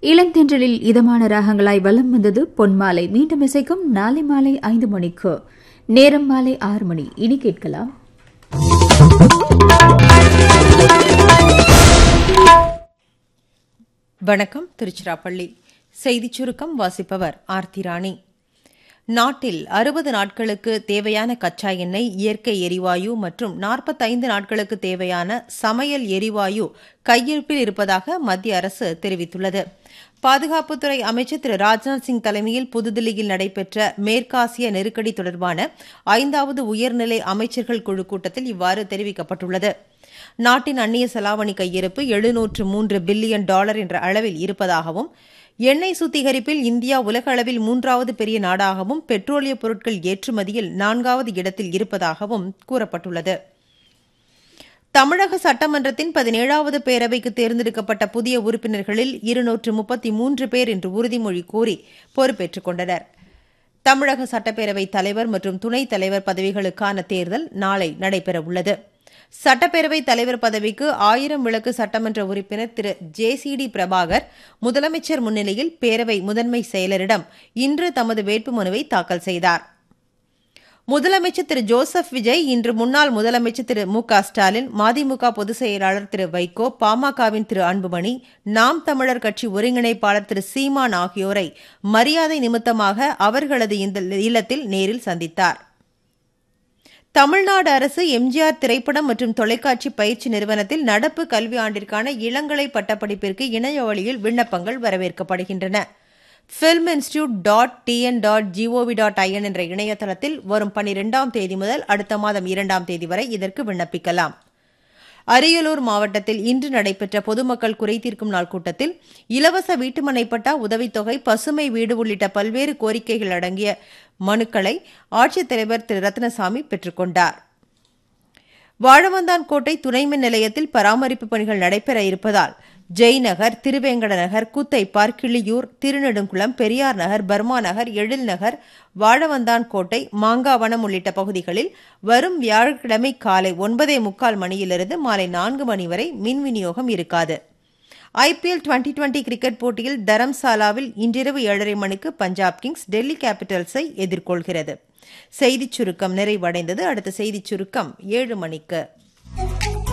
இளந்தென்றலில் இதமான ராகங்களாய் வலம் வந்தது பொன்மாலை மீண்டும் இசைக்கும் நாளை மாலை ஐந்து மணிக்கு நேரம் மாலை ஆறு மணி இனி கேட்கலாம் வணக்கம் திருச்சிராப்பள்ளி செய்திச் சுருக்கம் வாசிப்பவர் ஆர்த்தி ராணி நாட்டில் அறுபது நாட்களுக்கு தேவையான கச்சா எண்ணெய் இயற்கை எரிவாயு மற்றும் நாற்பத்தைந்து நாட்களுக்கு தேவையான சமையல் எரிவாயு கையிருப்பில் இருப்பதாக மத்திய அரசு தெரிவித்துள்ளது பாதுகாப்புத்துறை அமைச்சர் திரு ராஜ்நாத் சிங் தலைமையில் புதுதில்லியில் நடைபெற்ற மேற்காசிய நெருக்கடி தொடர்பான ஐந்தாவது உயர்நிலை அமைச்சர்கள் குழு கூட்டத்தில் இவ்வாறு தெரிவிக்கப்பட்டுள்ளது நாட்டின் அந்நிய செலாவணி கையிருப்பு எழுநூற்று மூன்று பில்லியன் டாலர் என்ற அளவில் இருப்பதாகவும் எண்ணெய் சுத்திகரிப்பில் இந்தியா உலக அளவில் மூன்றாவது பெரிய நாடாகவும் பெட்ரோலிய பொருட்கள் ஏற்றுமதியில் நான்காவது இடத்தில் இருப்பதாகவும் கூறப்பட்டுள்ளது தமிழக சட்டமன்றத்தின் பதினேழாவது பேரவைக்கு தேர்ந்தெடுக்கப்பட்ட புதிய உறுப்பினர்களில் இருநூற்று முப்பத்தி மூன்று பேர் இன்று உறுதிமொழி கூறி பொறுப்பேற்றுக் கொண்டனர் தமிழக சட்டப்பேரவைத் தலைவர் மற்றும் துணைத் தலைவர் பதவிகளுக்கான தேர்தல் நாளை நடைபெறவுள்ளது சட்டப்பேரவைத் தலைவர் பதவிக்கு ஆயிரம் விளக்கு சட்டமன்ற உறுப்பினர் Thiru J C D Prabhakar முதலமைச்சர் முன்னிலையில் பேரவை முதன்மை செயலரிடம் இன்று தமது வேட்புமனுவை தாக்கல் செய்தார் முதலமைச்சர் திரு ஜோசப் விஜய் இன்று முன்னாள் முதலமைச்சர் திரு மு க ஸ்டாலின் மதிமுக பொதுச் செயலாளர் திரு வைகோ பாமகவின் திரு அன்புமணி நாம் தமிழர் கட்சி ஒருங்கிணைப்பாளர் திரு சீமான் ஆகியோரை மரியாதை நிமித்தமாக அவர்களது இல்லத்தில் நேரில் சந்தித்தார் தமிழ்நாடு அரசு எம்ஜிஆர் திரைப்படம் மற்றும் தொலைக்காட்சி பயிற்சி நிறுவனத்தில் நடப்பு கல்வி ஆண்டிற்கான இளங்கலை பட்டப்படிப்பிற்கு இணைய வழியில் விண்ணப்பங்கள் வரவேற்கப்படுகின்றன film institute dot TN dot GOV dot IN என்ற இணையதளத்தில் வரும் பனிரெண்டாம் தேதி முதல் அடுத்த மாதம் இரண்டாம் தேதி வரை இதற்கு விண்ணப்பிக்கலாம் அரியலூர் மாவட்டத்தில் இன்று நடைபெற்ற பொதுமக்கள் குறை தீர்க்கும் நாள் கூட்டத்தில் இலவச வீட்டுமனை பட்டா உதவித்தொகை பசுமை வீடு உள்ளிட்ட பல்வேறு கோரிக்கைகள் அடங்கிய மனுக்களை ஆட்சித்தலைவர் திரு ரத்னசாமி பெற்றுக்கொண்டார் வாழவந்தான் கோட்டை துணைமின் நிலையத்தில் பராமரிப்பு பணிகள் நடைபெற இருப்பதால் ஜெய்நகர் திருவேங்கட நகர் கூத்தைப்பார் கிளியூர் திருநெடுங்குளம் பெரியார் நகர் பர்மா நகர் எழில் நகர் வாழவந்தான் கோட்டை மாங்காவனம் உள்ளிட்ட பகுதிகளில் வரும் வியாழக்கிழமை காலை ஒன்பதே முக்கால் மணியிலிருந்து மாலை நான்கு மணி வரை மின் விநியோகம் இருக்காது ஐபிஎல் டுவெண்டி டுவெண்டி கிரிக்கெட் போட்டியில் தரம்சாலாவில் இன்றிரவு ஏழரை மணிக்கு பஞ்சாப் கிங்ஸ் டெல்லி கேபிட்டல்ஸை எதிர்கொள்கிறது செய்திச் சுருக்கம் நிறைவடைந்தது அடுத்த செய்திச் சுருக்கம் ஏழு மணிக்கு